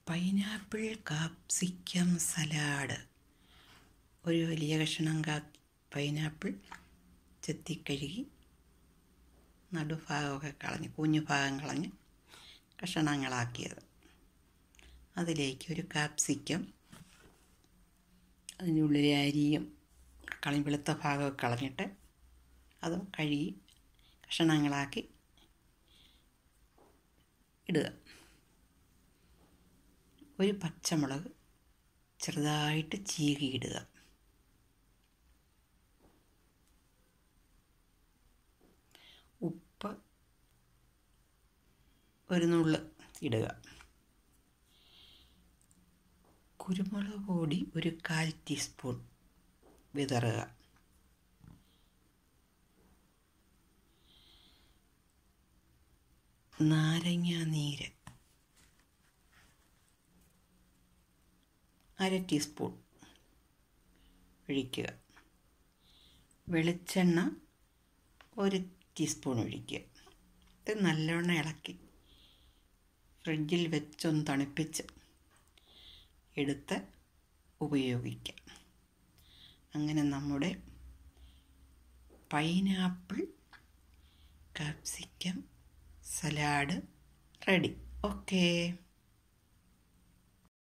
pineapple capsicum salad ഒരു വലിയ കഷ്ണം കാ പൈനാപ്പിൾ ചെത്തിക്കഴുകി നടുഭാഗമൊക്കെ കളഞ്ഞ് കുഞ്ഞു ഭാഗം കളഞ്ഞ് കഷണങ്ങളാക്കിയത് അതിലേക്ക് ഒരു കാപ്സിക്കം അതിൻ്റെ ഉള്ളിലെ അരിയും കളി വെളുത്ത ഭാഗമൊക്കെ കളഞ്ഞിട്ട് അതും കഴുകി കഷണങ്ങളാക്കി ഇടുക ഒരു പച്ചമുളക് ചെറുതായിട്ട് ചീകിയിടുക ഉപ്പ് ഒരു നുള്ള് ഇടുക കുരുമുളക് പൊടി ഒരു കാൽ ടീസ്പൂൺ വിതറുക നാരങ്ങ നീര് അര ടീസ്പൂൺ ഒഴിക്കുക വെളിച്ചെണ്ണ ഒരു ടീസ്പൂൺ ഒഴിക്കുക ഇത് നല്ലവണ്ണം ഇളക്കി ഫ്രിഡ്ജിൽ വെച്ചൊന്ന് തണുപ്പിച്ച് എടുത്ത് ഉപയോഗിക്കാം അങ്ങനെ നമ്മുടെ pineapple capsicum salad ready okay